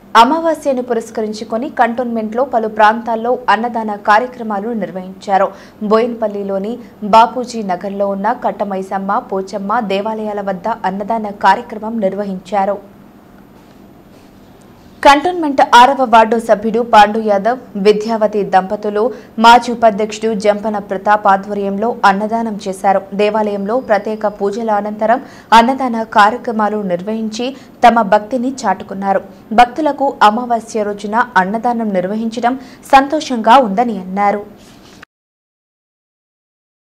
అమావాస్యను పురస్కరించుకొని కంటోన్మెంట్లో పలు ప్రాంతాల్లో అన్నదాన కార్యక్రమాలు నిర్వహించారు బోయిన్పల్లిలోని బాపూజీ నగర్లో ఉన్న కట్టమైసమ్మ పోచమ్మ దేవాలయాల వద్ద అన్నదాన కార్యక్రమం నిర్వహించారు కంటోన్మెంట్ ఆరవ వార్డు సభ్యుడు పాండు యాదవ్ విద్యావతి దంపతులు మాజీ ఉపాధ్యక్షుడు జంపన ప్రతాప్ ఆధ్వర్యంలో అన్నదానం చేశారు దేవాలయంలో ప్రత్యేక పూజల అనంతరం అన్నదాన కార్యక్రమాలు నిర్వహించి తమ భక్తిని చాటుకున్నారు భక్తులకు అమావాస్య రోజున అన్నదానం నిర్వహించడం సంతోషంగా ఉందని అన్నారు